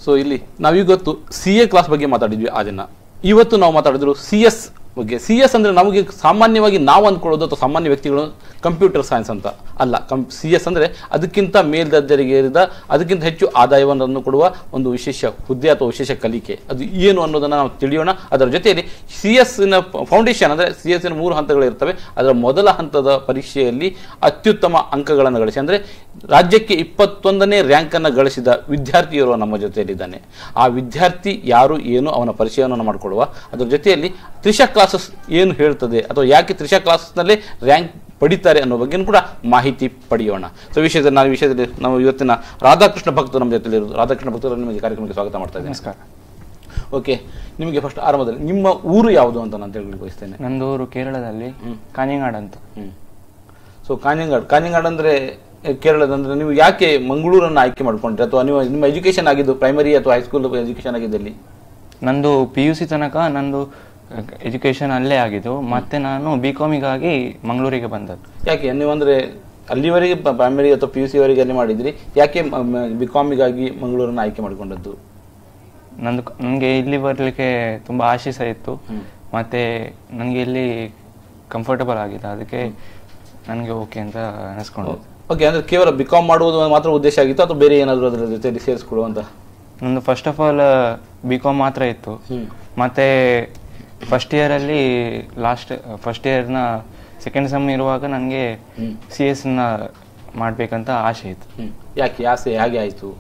So ಇಲ್ಲಿ ನಾವೀಗೊತ್ತು C A class ಬಗ್ಗೆ ಮಾತಾಡಿದ್ವಿ ಆ ದಿನ ಇವತ್ತು ನಾವು ಮಾತಾಡಿದ್ರು ಸಿ ಎಸ್ ಬಗ್ಗೆ ಸಿ ಎಸ್ ಅಂದರೆ ನಮಗೆ ಸಾಮಾನ್ಯವಾಗಿ ನಾವು ಅಂದ್ಕೊಳ್ಳೋದು ಅಥವಾ ಸಾಮಾನ್ಯ ವ್ಯಕ್ತಿಗಳು ಕಂಪ್ಯೂಟರ್ ಸೈನ್ಸ್ ಅಂತ ಅಲ್ಲ ಕಂ ಸಿ ಎಸ್ ಅಂದರೆ ಅದಕ್ಕಿಂತ ಮೇಲ್ದರ್ಜೆಗೇರಿದ ಅದಕ್ಕಿಂತ ಹೆಚ್ಚು ಆದಾಯವನ್ನು ಕೊಡುವ ಒಂದು ವಿಶೇಷ ಹುದ್ದೆ ಅಥವಾ ವಿಶೇಷ ಕಲಿಕೆ ಅದು ಏನು ಅನ್ನೋದನ್ನು ನಾವು ತಿಳಿಯೋಣ ಅದರ ಜೊತೆಯಲ್ಲಿ ಸಿ ಎಸ್ನ ಫೌಂಡೇಶನ್ ಅಂದರೆ ಸಿ ಎಸ್ನ ಮೂರು ಹಂತಗಳಿರ್ತವೆ ಅದರ ಮೊದಲ ಹಂತದ ಪರೀಕ್ಷೆಯಲ್ಲಿ ಅತ್ಯುತ್ತಮ ಅಂಕಗಳನ್ನು ಗಳಿಸಿ ಅಂದರೆ ರಾಜ್ಯಕ್ಕೆ ಇಪ್ಪತ್ತೊಂದನೇ ರ್ಯಾಂಕನ್ನು ಗಳಿಸಿದ ವಿದ್ಯಾರ್ಥಿಯರು ನಮ್ಮ ಜೊತೆಯಲ್ಲಿದ್ದಾನೆ ಆ ವಿದ್ಯಾರ್ಥಿ ಯಾರು ಏನು ಅವನ ಪರಿಚಯವನ್ನು ಮಾಡಿಕೊಳ್ಳುವ ಅದರ ಜೊತೆಯಲ್ಲಿ ತ್ರಿಷಾ ಕ್ಲಾಸಸ್ ಏನು ಹೇಳ್ತದೆ ಅಥವಾ ಯಾಕೆ ತ್ರಿಷಾ ಕ್ಲಾಸಸ್ನಲ್ಲೇ ರ್ಯಾಂಕ್ ಪಡಿತಾರೆ ಅನ್ನೋ ಬಗ್ಗೆ ಕೂಡ ಮಾಹಿತಿ ಪಡೆಯೋಣ ಸೊ ವಿಷಯದಲ್ಲಿ ನಾವು ಈ ವಿಷಯದಲ್ಲಿ ನಾವು ಇವತ್ತಿನ ರಾಧಾಕೃಷ್ಣ ಭಕ್ತರು ನಮ್ಮ ಜೊತೆಲಿರೋದು ರಾಧಾಕೃಷ್ಣ ಭಕ್ತರು ನಿಮಗೆ ಕಾರ್ಯಕ್ರಮಕ್ಕೆ ಸ್ವಾಗತ ಮಾಡ್ತಾ ಇದ್ದೇನೆ ನಮಸ್ಕಾರ ಓಕೆ ನಿಮಗೆ ಫಸ್ಟ್ ಆರಂಭದಲ್ಲಿ ನಿಮ್ಮ ಊರು ಯಾವುದು ಅಂತ ನಾನು ತಿಳಿದು ಬಯಸ್ತೇನೆ ನಂದು ಊರು ಕೇರಳದಲ್ಲಿ ಕಾഞ്ഞങ്ങാട് ಅಂತ ಹ್ಮ್ ಸೊ ಕಾഞ്ഞങ്ങാട് ಕಾഞ്ഞങ്ങാട് ಅಂದ್ರೆ ಎ, ಕೇರಳದ ಅಂದ್ರೆ ನೀವು ಯಾಕೆ ಮಂಗಳೂರನ್ನು ಆಯ್ಕೆ ಮಾಡ್ಕೊಂಡ್ರಿ ಅಥವಾ ನೀವು ನಿಮ್ಮ ಎಜುಕೇಶನ್ ಆಗಿದ್ದು ಪ್ರೈಮರಿ ಅಥವಾ ಹೈಸ್ಕೂಲ್ ಎಜುಕೇಶನ್ ಆಗಿದ್ದಲ್ಲಿ ನಂದು ಪಿ ಯು ಸಿ ತನಕ ನಂದು ಎಜುಕೇಶನ್ ಅಲ್ಲೇ ಆಗಿದ್ದು ಮತ್ತೆ ನಾನು ಬಿ ಕಾಮಿಗಾಗಿ ಮಂಗಳೂರಿಗೆ ಬಂದದ್ದು ಯಾಕೆ ನೀವು ಅಂದ್ರೆ ಅಲ್ಲಿವರೆಗೆ ಪ್ರೈಮರಿ ಅಥವಾ ಪಿ ಯು ಸಿ ವರೆಗೆ ಅಲ್ಲಿ ಮಾಡಿದ್ರಿ ಯಾಕೆ ಬಿ ಕಾಮಿಗಾಗಿ ಮಂಗಳೂರನ್ನು ಆಯ್ಕೆ ಮಾಡಿಕೊಂಡದ್ದು ನಂದು ನನಗೆ ಇಲ್ಲಿ ಬರಲಿಕ್ಕೆ ತುಂಬ ಆಶೆ ಸಹ ಇತ್ತು ಮತ್ತೆ ನನಗೆ ಇಲ್ಲಿ ಕಂಫರ್ಟಬಲ್ ಆಗಿದೆ ಅದಕ್ಕೆ ನನಗೆ ಓಕೆ ಅಂತ ಅನಿಸ್ಕೊಂಡು ಓಕೆ ಅಂದ್ರೆ ಕೇವಲ ಬಿ ಕಾಮ್ ಮಾಡುವುದು ಮಾತ್ರ ಉದ್ದೇಶ ಆಗಿತ್ತು ಅಥವಾ ಬೇರೆ ಏನಾದರೂ ಅದರ ಜೊತೆಯಲ್ಲಿ ಸೇರಿಸ್ಕೊಳ್ಳುವಂತ ನಂದು first of all B com ಮಾತ್ರ ಇತ್ತು ಮತ್ತೆ ಫಸ್ಟ್ ಇಯರಲ್ಲಿ ಲಾಸ್ಟ್ ಫಸ್ಟ್ ಇಯರ್ನ ಸೆಕೆಂಡ್ ಸೆಮ್ ಇರುವಾಗ ನನಗೆ ಸಿ ಎಸ್ನ ಮಾಡಬೇಕಂತ ಆಸೆ ಇತ್ತು ಹ್ಮ್ ಯಾಕೆ ಆಸೆ ಹಾಗೆ ಆಯ್ತು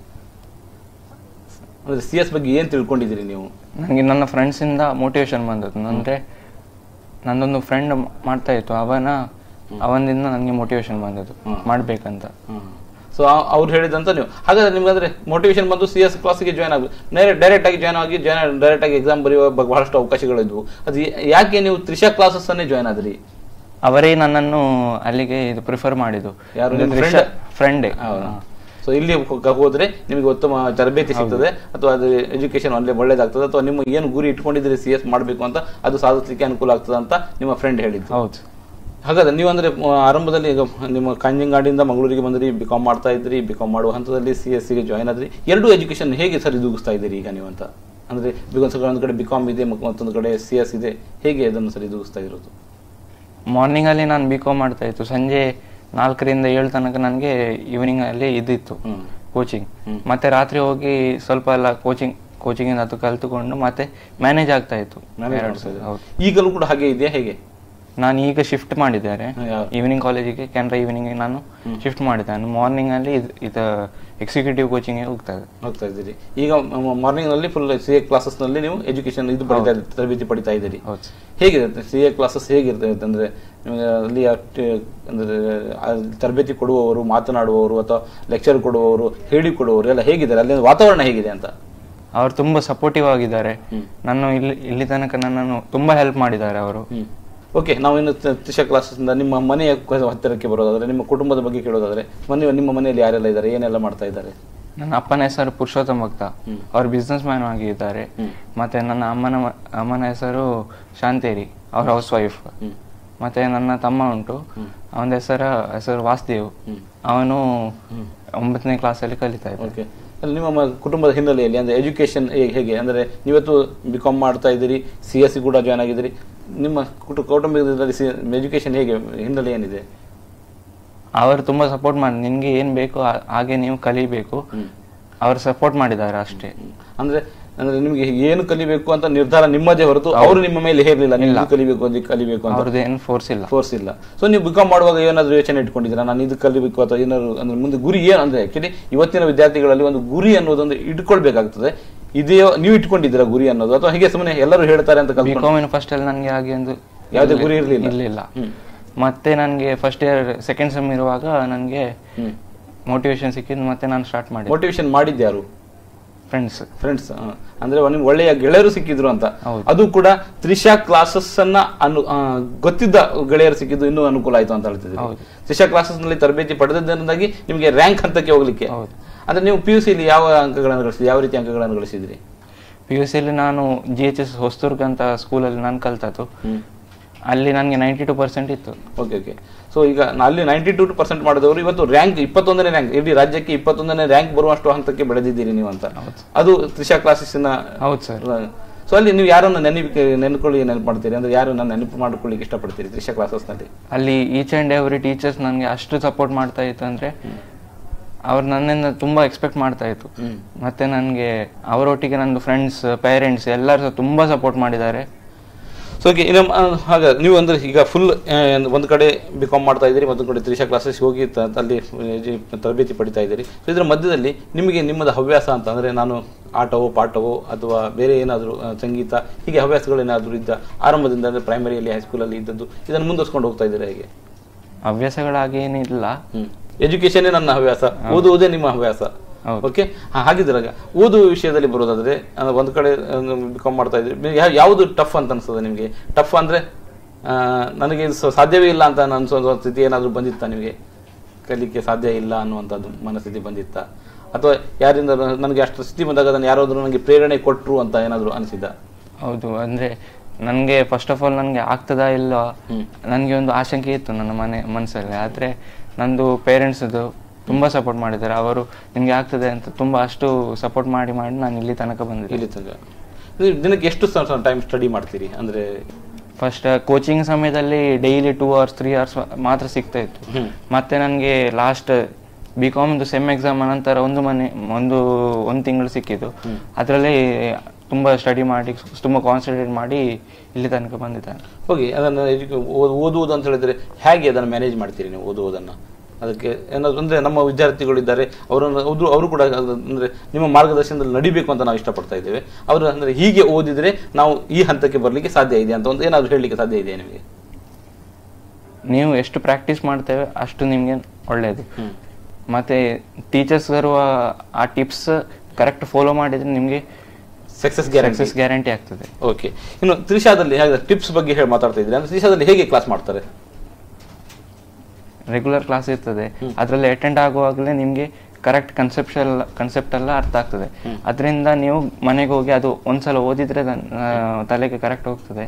ಅಂದ್ರೆ ಸಿ ಎಸ್ ಬಗ್ಗೆ ಏನ್ ತಿಳ್ಕೊಂಡಿದ್ದೀರಿ ನೀವು ನನಗೆ ನನ್ನ ಫ್ರೆಂಡ್ಸಿಂದ ಮೋಟಿವೇಶನ್ ಬಂದದ್ದು ಅಂದರೆ ನಂದೊಂದು ಫ್ರೆಂಡ್ ಮಾಡ್ತಾ ಇತ್ತು ಅವನ ಅವನಿಂದ ನನಗೆ ಮೋಟಿವೇಶನ್ ಬಂದದ್ದು ಮಾಡಬೇಕಂತ ಸೊ ಅವ್ರು ಹೇಳಿದಂತ ನೀವು ಹಾಗಾದ್ರೆ ನಿಮ್ಗೆ ಅಂದ್ರೆ ಮೋಟಿವೇಶನ್ ಬಂದು ಸಿ ಎಸ್ ಕ್ಲಾಸಿಗೆ ಜಾಯ್ನ್ ಆಗಿ ಡೈರೆಕ್ಟ್ ಆಗಿ ಜಾಯ್ನ್ ಆಗಿ ಜಾಯ್ನ್ ಡೈರೆಕ್ಟ್ ಆಗಿ ಎಕ್ಸಾಮ್ ಬರೆಯುವ ಬ- ಬಹಳಷ್ಟು ಅವಕಾಶಗಳಿದ್ವು ಅದು ಯಾಕೆ ನೀವು ತ್ರಿಷಾ ಕ್ಲಾಸಸ್ ಅನ್ನೇ ಜಾಯ್ನ್ ಆದ್ರಿ ಅವರೇ ನನ್ನನ್ನು ಅಲ್ಲಿಗೆ ಇದು ಪ್ರಿಫರ್ ಮಾಡಿದ್ದು ಯಾರು ನಿಮ್ಮ friend? ಫ್ರೆಂಡೇ ಸೊ ಇಲ್ಲಿ ಹೋ- ಹೋದ್ರೆ ನಿಮಗೆ ಉತ್ತಮ ತರಬೇತಿ ಸಿಗ್ತದೆ ಅಥವಾ ಅದು ಎಜುಕೇಶನ್ ಒಳ್ಳೆ ಒಳ್ಳೇದಾಗ್ತದೆ ಅಥವಾ ನಿಮ್ಮ ಏನು ಗುರಿ ಇಟ್ಕೊಂಡಿದ್ದೀರಿ ಸಿ ಎಸ್ ಮಾಡಬೇಕು ಅಂತ ಅದು ಸಾಧಿಸಲಿಕ್ಕೆ ಅನುಕೂಲ ಆಗ್ತದೆ ಅಂತ ನಿಮ್ಮ ಫ್ರೆಂಡ್ ಹೇಳಿದ್ದು ಹೌದು ಹಾಗಾದ್ರೆ ನೀವು ಅಂದ್ರೆ ಮ, ಆರಂಭದಲ್ಲಿ ಈಗ ನಿಮ್ಮ ಕಾಂಜಿಂಗಾಡಿಂದ ಮಂಗಳೂರಿಗೆ ಬಂದ್ರಿ ಬಿ ಕಾಮ್ ಮಾಡ್ತಾ ಇದ್ರಿ ಬಿ ಕಾಮ್ ಮಾಡುವ ಹಂತದಲ್ಲಿ ಸಿ ಎಸ್ ಗೆ ಜಾಯ್ನ್ ಆದ್ರಿ ಎರಡು ಎಜುಕೇಶನ್ ಹೇಗೆ ಸರಿದೂಗಿಸ್ತಾ ಇದ್ದೀರಿ ಈಗ ನೀವು ಅಂತ ಅಂದ್ರೆ ಬಿಕಾಸ್ ಒಂದು ಕಡೆ ಬಿ ಕಾಮ್ ಇದೆ ಮ- ಮತ್ತೊಂದು ಕಡೆ ಸಿ ಎಸ್ ಇದೆ ಹೇಗೆ ಅದನ್ನು ಸರಿದೂಗಿಸ್ತಾ ಇರೋದು ಮಾರ್ನಿಂಗಲ್ಲಿ ನಾನು ಬಿ ಕಾಮ್ ಮಾಡ್ತಾ ಇತ್ತು ಸಂಜೆ ನಾಲ್ಕರಿಂದ ಏಳು ತನಕ ನನಗೆ ಈವ್ನಿಂಗ್ ಅಲ್ಲಿ ಇದಿತ್ತು ಹ್ಮ್ ಕೋಚಿಂಗ್ ಮತ್ತೆ ರಾತ್ರಿ ಹೋಗಿ ಸ್ವಲ್ಪ ಎಲ್ಲ ಕೋಚಿಂಗ್ ಕೋಚಿಂಗ್ ಅದು ಕಲ್ತುಕೊಂಡು ಮತ್ತೆ ಮ್ಯಾನೇಜ್ ಆಗ್ತಾ ಇತ್ತು Manage ಎರಡು ಮಾಡ್ತಾ ಇದ್ದೀರಾ? ಹೌದು ಈಗಲೂ ಕೂಡ ಹಾಗೆ ಇದೆಯಾ ಹೇಗೆ ನಾನು ಈಗ ಶಿಫ್ಟ್ ಮಾಡಿದ್ದೇನೆ ಹಾ, ಯಾವ- ಈವ್ನಿಂಗ್ ಕಾಲೇಜಿಗೆ ಕೆನರಾ ಈವ್ನಿಂಗ್ ನಾನು ಶಿಫ್ಟ್ ಮಾಡಿದ್ದೇನೆ ಮಾರ್ನಿಂಗ್ ಅಲ್ಲಿ ಇದ್- ಇದು ಎಕ್ಸಿಕ್ಯೂಟಿವ್ ಕೋಚಿಂಗ್ ಹೋಗ್ತಾ ಇದೆ ಹೋಗ್ತಾ ಇದ್ದೀರಿ ಈಗ ಮಾರ್ನಿಂಗ್ ನಲ್ಲಿ ಫುಲ್ ಸಿ ಎ ಕ್ಲಾಸಸ್ ನಲ್ಲಿ ನೀವು ಎಜುಕೇಶನ್ ಇದು ಪಡಿತಾ ಇದ್ದೀರಿ ತರಬೇತಿ ಪಡಿತಾ ಇದ್ದೀರಿ ಹೌದು ಹೇಗಿರುತ್ತೆ ಸಿ ಎ ಕ್ಲಾಸಸ್ ಹೇಗಿರ್ತದೆ ಅಂದ್ರೆ ನಿಮಗೆ ಅಲ್ಲಿ ಅಷ್ಟ್ ಅಂದ್ರೆ ಆ ತರಬೇತಿ ಕೊಡುವವರು ಮಾತನಾಡುವವರು ಅಥವಾ ಲೆಕ್ಚರ್ ಕೊಡುವವರು ಹೇಳಿ ಕೊಡುವವರು ಎಲ್ಲ ಹೇಗಿದ್ದಾರೆ ಅಲ್ಲಿ ವಾತಾವರಣ ಹೇಗಿದೆ ಅಂತ ಅವರು ತುಂಬಾ ಸಪೋರ್ಟಿವ್ ಆಗಿದ್ದಾರೆ ನನ್ನ ಇಲ್ಲಿ ಇಲ್ಲಿ ತನಕ ನನ್ನನ್ನು ತುಂಬಾ ಹೆಲ್ಪ್ ಮಾಡಿದ್ದಾರೆ ಅವರು ಓಕೆ ನಾವು ಇನ್ನು ತ- ತ್ರಿಷಾ ಕ್ಲಾಸಸ್ ಇಂದ ನಿಮ್ಮ ಮನೆಯ ಕ- ಹತ್ತಿರಕ್ಕೆ ಬರೋದಾದ್ರೆ ನಿಮ್ಮ ಕುಟುಂಬದ ಬಗ್ಗೆ ಕೇಳೋದಾದ್ರೆ ಮನೆ ನಿಮ್ಮ ಮನೆಯಲ್ಲಿ ಯಾರೆಲ್ಲ ಇದ್ದಾರೆ ಏನೆಲ್ಲ ಮಾಡ್ತಾ ಇದ್ದಾರೆ ನನ್ನ ಅಪ್ಪನ ಹೆಸರು ಪುರುಷೋತ್ತಮ ಭಕ್ತ ಅವ್ರು ಬಿಸ್ನೆಸ್ ಮ್ಯಾನ್ ಆಗಿದ್ದಾರೆ ಮತ್ತೆ ನನ್ನ ಅಮ್ಮನ ಮ- ಅಮ್ಮನ ಹೆಸರು ಶಾಂತೇರಿ ಅವ್ರ ಹೌಸ್ ವೈಫ್ ಮತ್ತೆ ನನ್ನ ತಮ್ಮ ಉಂಟು ಅವನ ಹೆಸರ ಹೆಸರು ವಾಸುದೇವ್ ಅವನು ಒಂಬತ್ತನೇ ಕ್ಲಾಸಲ್ಲಿ ಕಲಿತಾ ಇದ್ದ ಓಕೆ ಅಲ್ಲಿ ನಿಮ್ಮ ಮ- ಕುಟುಂಬದ ಹಿನ್ನೆಲೆಯಲ್ಲಿ ಅಂದ್ರೆ ಎಜುಕೇಶನ್ ಹೇಗೆ ಅಂದ್ರೆ ನೀವತ್ತು ಬಿ ಕಾಮ್ ಮಾಡ್ತಾ ಇದ್ದೀರಿ ಸಿ ಎಸ್ ಸಿ ಕೂಡ ಜಾಯ್ನ್ ಆಗಿದ್ದೀರಿ ನಿಮ್ಮ ಕುಟು ಕೌಟುಂಬಿಕದಲ್ಲಿ ಎಜುಕೇಶನ್ ಹೇಗೆ ಹಿನ್ನೆಲೆ ಏನಿದೆ ಅವರು ತುಂಬಾ ಸಪೋರ್ಟ್ ಮಾಡಿ ನಿನ್ಗೆ ಏನ್ ಬೇಕು ಆ- ಹಾಗೆ ನೀವು ಕಲಿಬೇಕು ಅವರು ಸಪೋರ್ಟ್ ಮಾಡಿದ್ದಾರೆ ಅಷ್ಟೇ ಅಂದ್ರೆ ಅಂದ್ರೆ ನಿಮ್ಗೆ ಏನು ಕಲಿಬೇಕು ಅಂತ ನಿರ್ಧಾರ ನಿಮ್ಮದೇ ಹೊರತು ಅವರು ನಿಮ್ಮ ಮೇಲೆ ಹೇರಲಿಲ್ಲ ನೀವು ಇದು ಕಲಿಬೇಕು ಅದು ಕಲಿಬೇಕು ಅಂತ ಅವ್ರದ್ದು ಏನು ಫೋರ್ಸ್ ಇಲ್ಲ ಫೋರ್ಸ್ ಇಲ್ಲ ಸೊ ನೀವು ಬಿಕಾಮ್ ಮಾಡುವಾಗ ಏನಾದ್ರು ಯೋಚನೆ ಇಟ್ಕೊಂಡಿದ್ದೀರಾ ನಾನು ಇದು ಕಲಿಬೇಕು ಅಥವಾ ಏನಾದ್ರು ಅಂದ್ರೆ ಮುಂದೆ ಗುರಿ ಏನು ಅಂದ್ರೆ ಆಕ್ಚುಲಿ ಇವತ್ತಿನ ವಿದ್ಯಾರ್ಥಿಗಳಲ್ಲಿ ಒಂದು ಗುರಿ ಅನ್ನೋದೊಂದು ಇಟ್ಕೊಳ್ಬೇಕಾಗ್ತದೆ ಇದೆಯೋ ನೀವು ಇಟ್ಕೊಂಡಿದ್ದೀರಾ ಗುರಿ ಅನ್ನೋದು ಅಥವಾ ಹೀಗೆ ಸುಮ್ಮನೆ ಎಲ್ಲರೂ ಹೇಳ್ತಾರೆ ಅಂತ ಬಿ ಕಲ್ತ್ಕೊಂಡು ಕಾಮಿನ ಫಸ್ಟ್ ಅಲ್ಲಿ ನನಗೆ ಹಾಗೆ ಒಂದು ಯಾವುದೇ ಗುರಿ ಇರ್ಲಿಲ್ಲ? ಇರ್ಲಿಲ್ಲ ಹ್ಮ್. ಮತ್ತೆ ನನಗೆ ಫಸ್ಟ್ ಇಯರ್ ಸೆಕೆಂಡ್ ಸೆಮ್ ಇರುವಾಗ ನನಗೆ ಹ್ಮ್ ಮೋಟಿವೇಶನ್ ಸಿಕ್ಕಿದ್ದು ಮತ್ತೆ ನಾನು ಸ್ಟಾರ್ಟ್ ಮಾಡಿದೆ ಮೋಟಿವೇಶನ್ ಮಾಡಿದ್ಯಾರು ಫ್ರೆಂಡ್ಸ್ ಫ್ರೆಂಡ್ಸ್ ಅಂದ್ರೆ ನಿಮ್ಗೆ ಒಳ್ಳೆಯ ಗೆಳೆಯರು ಸಿಕ್ಕಿದ್ರು ಅಂತ ಹೌದು. ಅದು ಕೂಡ ತ್ರಿಷಾ ಕ್ಲಾಸಸ್ ಅನ್ನ ಅನು ಆ, ಗೊತ್ತಿದ್ದ ಗೆಳೆಯರು ಸಿಕ್ಕಿದ್ದು ಇನ್ನೂ ಅನುಕೂಲ ಆಯ್ತು ಅಂತ ಹೇಳ್ತಿದ್ದೀರಿ ಹೌದು. ತ್ರಿಷಾ ಕ್ಲಾಸಸ್ ನಲ್ಲಿ ತರಬೇತಿ ಪಡೆದಿದ್ದರಿಂದಾಗಿ ನಿಮಗೆ ರ್ಯಾಂಕ್ ಹಂತಕ್ಕೆ ಹೋಗ್ಲಿಕ್ಕೆ ಹೌದು. ಅಂದ್ರೆ ನೀವು ಪಿ ಯು ಸಿಲಿ ಯಾವ ಅಂಕಗಳನ್ನು ಗಳಿಸಿದ್ರಿ ಯಾವ ರೀತಿ ಅಂಕಗಳನ್ನು ಗಳಿಸಿದ್ರಿ ಪಿ ಯು ಸಿಯಲ್ಲಿ ನಾನು ಜಿ ಎಚ್ ಎಸ್ ಹೊಸ್ತುರ್ಗ್ ಅಂತ ಸ್ಕೂಲಲ್ಲಿ ನಾನು ಕಲ್ತದ್ದು ಹ್ಮ್ ಅಲ್ಲಿ ನನಗೆ ನೈಂಟಿ ಟು ಪರ್ಸೆಂಟ್ ಇತ್ತು ಓಕೆ ಓಕೆ ಸೊ ಈಗ ನಾ ಅಲ್ಲಿ ನೈಂಟಿ ಟು ಪರ್ಸೆಂಟ್ ಮಾಡಿದವರು ಇವತ್ತು ರ್ಯಾಂಕ್ ಇಪ್ಪತ್ತೊಂದನೇ ರ್ಯಾಂಕ್ ಇಡೀ ರಾಜ್ಯಕ್ಕೆ ಇಪ್ಪತ್ತೊಂದನೇ ರ್ಯಾಂಕ್ ಬರುವಷ್ಟು ಹಂತಕ್ಕೆ ಬೆಳೆದಿದ್ದೀರಿ ನೀವು ಅಂತ ಅದು ತ್ರಿಷಾ ಕ್ಲಾಸಸ್ಸಿನ ಹೌದು ಸರ್ ಸೊ ಅಲ್ಲಿ ನೀವು ಯಾರನ್ನು ನೆನಪಿಕೆ ನೆನ್ಕೊಳ್ಳಿ ನೆನಪು ಮಾಡ್ತೀರಿ ಅಂದ್ರೆ ಯಾರನ್ನ ನೆನಪು ಮಾಡ್ಕೊಳ್ಳಿಕ್ಕೆ ಇಷ್ಟಪಡ್ತೀರಿ ತ್ರಿಷಾ ಕ್ಲಾಸಸ್ನಲ್ಲಿ ಅಲ್ಲಿ ಈಚ್ ಆ್ಯಂಡ್ ಎವ್ರಿ ಟೀಚರ್ಸ್ ನನಗೆ ಅಷ್ಟು ಸಪೋರ್ಟ್ ಮಾಡ್ತಾ ಇತ್ತು ಅಂದರೆ ಅವ್ರು ನನ್ನಿಂದ ತುಂಬ ಎಕ್ಸ್ಪೆಕ್ಟ್ ಮಾಡ್ತಾ ಇತ್ತು ಮತ್ತೆ ನನಗೆ ಅವರೊಟ್ಟಿಗೆ ನಂದು ಫ್ರೆಂಡ್ಸ್ ಪೇರೆಂಟ್ಸ್ ಎಲ್ಲರೂ ಸಹ ತುಂಬ ಸಪೋರ್ಟ್ ಮಾಡಿದ್ದಾರೆ ಸೊ ಓಕೆ ಇನ್ನು ಆ, ಹಾಗ ನೀವು ಅಂದ್ರೆ ಈಗ ಫುಲ್ ಒಂದು ಕಡೆ ಬಿ ಕಾಮ್ ಮಾಡ್ತಾ ಇದ್ದೀರಿ ಮತ್ತೊಂದು ಕಡೆ ತ್ರಿಷಾ ಕ್ಲಾಸಸ್ ಹೋಗಿ ತ- ಅಲ್ಲಿ ಎಜು- ತರಬೇತಿ ಪಡಿತಾ ಇದ್ದೀರಿ ಸೊ ಇದರ ಮಧ್ಯದಲ್ಲಿ ನಿಮಗೆ ನಿಮ್ಮದು ಹವ್ಯಾಸ ಅಂತ ಅಂದ್ರೆ ನಾನು ಆಟವೋ ಪಾಠವೋ ಅಥವಾ ಬೇರೆ ಏನಾದರೂ ಸಂಗೀತ ಹೀಗೆ ಹವ್ಯಾಸಗಳೇನಾದರೂ ಇದ್ದ ಆರಂಭದಿಂದ ಅಂದ್ರೆ ಪ್ರೈಮರಿಯಲ್ಲಿ ಹೈಸ್ಕೂಲಲ್ಲಿ ಇದ್ದದ್ದು ಇದನ್ನು ಮುಂದುವರ್ಸ್ಕೊಂಡು ಹೋಗ್ತಾ ಇದ್ದೀರಾ ಹೇಗೆ ಹವ್ಯಾಸಗಳಾಗಿ ಏನಿಲ್ಲ ಹ್ಮ್ ಎಜುಕೇಶನ್ನೇ ನನ್ನ ಹವ್ಯಾಸ ಓದುವುದೇ ನಿಮ್ಮ ಹವ್ಯಾಸ ಹೌದು. ಓಕೆ ಹಾಗಿದ್ರಾಗ ಓದುವ ವಿಷಯದಲ್ಲಿ ಬರೋದಾದ್ರೆ ಅಂದ್ರೆ ಒಂದು ಕಡೆ ಬಿಕಾಮ್ ಮಾಡ್ತಾ ಇದ್ರಿ ಯಾ- ಯಾವುದು ಟಫ್ ಅಂತ ಅನ್ಸ್ತದೆ ನಿಮಗೆ ಟಫ್ ಅಂದ್ರೆ ಆ, ನನಗೆ ಇದು ಸ- ಸಾಧ್ಯವೇ ಇಲ್ಲ ಅಂತ ಅನ್ಸೋ ಸ್ಥಿತಿ ಏನಾದರೂ ಬಂದಿತ್ತಾ ನಿಮಗೆ ಕಲಿಕ್ಕೆ ಸಾಧ್ಯ ಇಲ್ಲ ಅನ್ನುವಂಥದ್ದು ಮನಸ್ಥಿತಿ ಬಂದಿತ್ತಾ ಅಥವಾ ಯಾರಿಂದ ನನಗೆ ಅಷ್ಟು ಸ್ಥಿತಿ ಬಂದಾಗ ಅದನ್ನು ಯಾರಾದರೂ ನನಗೆ ಪ್ರೇರಣೆ ಕೊಟ್ಟರು ಅಂತ ಏನಾದರೂ ಅನಿಸಿದ ಹೌದು ಅಂದರೆ ನನಗೆ ಫಸ್ಟ್ ಆಫ್ ಆಲ್ ನನಗೆ ಆಗ್ತದಾ ಇಲ್ಲ ನನಗೆ ಒಂದು ಆಶಂಕೆ ಇತ್ತು ನನ್ನ ಮನೆ ಮನಸ್ಸಲ್ಲಿ ಆದರೆ ನಂದು ಪೇರೆಂಟ್ಸದು ತುಂಬ ಸಪೋರ್ಟ್ ಮಾಡಿದ್ದಾರೆ ಅವರು ನಿಮಗೆ ಆಗ್ತದೆ ಅಂತ ತುಂಬ ಅಷ್ಟು ಸಪೋರ್ಟ್ ಮಾಡಿ ಮಾಡಿ ನಾನು ಇಲ್ಲಿ ತನಕ ಬಂದಿದ್ದೆ ಇಲ್ಲಿ ತನಕ ನೀವು ದಿನಕ್ಕೆ ಎಷ್ಟು ಟೈಮ್ ಸ್ಟಡಿ ಮಾಡ್ತೀರಿ ಅಂದ್ರೆ ಫಸ್ಟ್ ಕೋಚಿಂಗ್ ಸಮಯದಲ್ಲಿ daily two hours three hours ಮಾತ್ರ ಸಿಗ್ತಾ ಇತ್ತು ಮತ್ತೆ ನನಗೆ ಲಾಸ್ಟ್ ಬಿ ಕಾಮ್ದು ಸೆಮ್ ಎಕ್ಸಾಮ್ ನಂತರ ಒಂದು ಮನೆ ಒಂದು ಒಂದು ತಿಂಗಳು ಸಿಕ್ಕಿದ್ದು ಅದರಲ್ಲೇ ತುಂಬ ಸ್ಟಡಿ ಮಾಡಿ ತುಂಬ ಕಾನ್ಸಂಟ್ರೇಟ್ ಮಾಡಿ ಇಲ್ಲಿ ತನಕ ಬಂದಿದ್ದಾನೆ ಹೋಗಿ ಅದನ್ನು ಎಜುಕೆ- ಓದ್- ಓದುವುದು ಅಂತ ಹೇಳಿದ್ರೆ ಹೇಗೆ ಅದನ್ನು ಮ್ಯಾನೇಜ್ ಮಾಡ್ತೀರಿ ನೀವು ಓದುವುದನ್ನು ಅದಕ್ಕೆ ಏನಾದ್ರು ಅಂದ್ರೆ ನಮ್ಮ ವಿದ್ಯಾರ್ಥಿಗಳಿದ್ದಾರೆ ಅವರನ್ನು ಅವರು ಅವರು ಕೂಡ ಅದು ಅಂದ್ರೆ ನಿಮ್ಮ ಮಾರ್ಗದರ್ಶನದಲ್ಲಿ ನಡಿಬೇಕು ಅಂತ ನಾವು ಇಷ್ಟಪಡ್ತಾ ಇದ್ದೇವೆ ಅವರು ಅಂದ್ರೆ ಹೀಗೆ ಓದಿದ್ರೆ ನಾವು ಈ ಹಂತಕ್ಕೆ ಬರಲಿಕ್ಕೆ ಸಾಧ್ಯ ಇದೆ ಅಂತ ಒಂದು ಏನಾದರೂ ಹೇಳಲಿಕ್ಕೆ ಸಾಧ್ಯ ಇದೆ ನಿಮಗೆ ನೀವು ಎಷ್ಟು ಪ್ರಾಕ್ಟೀಸ್ ಮಾಡ್ತೇವೆ ಅಷ್ಟು ನಿಮಗೆ ಒಳ್ಳೆಯದು ಮತ್ತೆ ಟೀಚರ್ಸ್ ಬರುವ ಆ ಟಿಪ್ಸ್ ಕರೆಕ್ಟ್ ಫಾಲೋ ಮಾಡಿದ್ರೆ ನಿಮಗೆ ಸಕ್ಸಸ್ ಗ್ಯಾರಂಟಿ ಸಕ್ಸಸ್ ಗ್ಯಾರಂಟಿ ಆಗ್ತದೆ ಓಕೆ ಇನ್ನು ತ್ರಿಷಾದಲ್ಲಿ ಹೇಗೆ ಟಿಪ್ಸ್ ಬಗ್ಗೆ ಹೇಳಿ ಮಾತಾಡ್ತಾ ಇದ್ದೀರಿ ಅಂದ್ರೆ ತ್ರಿಷಾದಲ್ಲಿ ಹೇಗೆ ಕ್ಲಾಸ್ ಮಾಡ್ತಾರೆ ರೆಗ್ಯುಲರ್ ಕ್ಲಾಸ್ ಇರ್ತದೆ ಅದರಲ್ಲಿ ಅಟೆಂಡ್ ಆಗುವಾಗಲೇ ನಿಮಗೆ ಕರೆಕ್ಟ್ ಕನ್ಸೆಪ್ಷಲ್ ಕನ್ಸೆಪ್ಟ್ ಎಲ್ಲ ಅರ್ಥ ಆಗ್ತದೆ ಅದರಿಂದ ನೀವು ಮನೆಗೆ ಹೋಗಿ ಅದು ಒಂದ್ಸಲ ಓದಿದ್ರೆ ದನ್- ಆ, ತಲೆಗೆ ಕರೆಕ್ಟ್ ಹೋಗ್ತದೆ